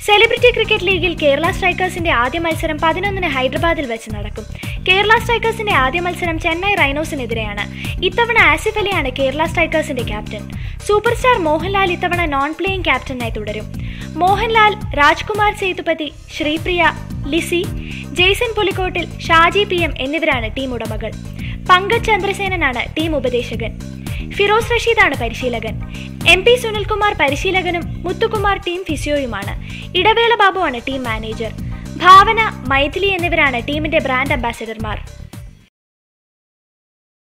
celebrity cricket ലീഗിൽ കേരള സ്ട്രൈക്കേഴ്സിന്റെ ആദ്യ മത്സരം പതിനൊന്നിന് ഹൈദരാബാദിൽ വെച്ച് നടക്കും കേരള സ്ട്രൈക്കേഴ്സിന്റെ ആദ്യ മത്സരം ചെന്നൈ റൈനോസിനെതിരെയാണ് ഇത്തവണ ആസിഫ് അലിയാണ് കേരള സ്ട്രൈക്കേഴ്സിന്റെ ക്യാപ്റ്റൻ സൂപ്പർ സ്റ്റാർ മോഹൻലാൽ ഇത്തവണ നോൺ പ്ലേയിങ് ക്യാപ്റ്റനായി തുടരും മോഹൻലാൽ രാജ്കുമാർ സേതുപതി ശ്രീപ്രിയ ലിസി ജെയ്സൺ പുലിക്കോട്ടിൽ ഷാജി പി എം എന്നിവരാണ് ടീം ഉടമകൾ പങ്കജ് ചന്ദ്രസേനനാണ് ടീം ഉപദേശകൻ ഫിറോസ് റഷീദാണ് പരിശീലകൻ എം പി സുനിൽകുമാർ പരിശീലകനും മുത്തുകുമാർ ടീം ഫിസിയോയുമാണ് ഇടവേള ബാബുവാണ് ടീം മാനേജർ ഭാവന മൈഥിലി എന്നിവരാണ് ടീമിന്റെ ബ്രാൻഡ് അംബാസഡർമാർ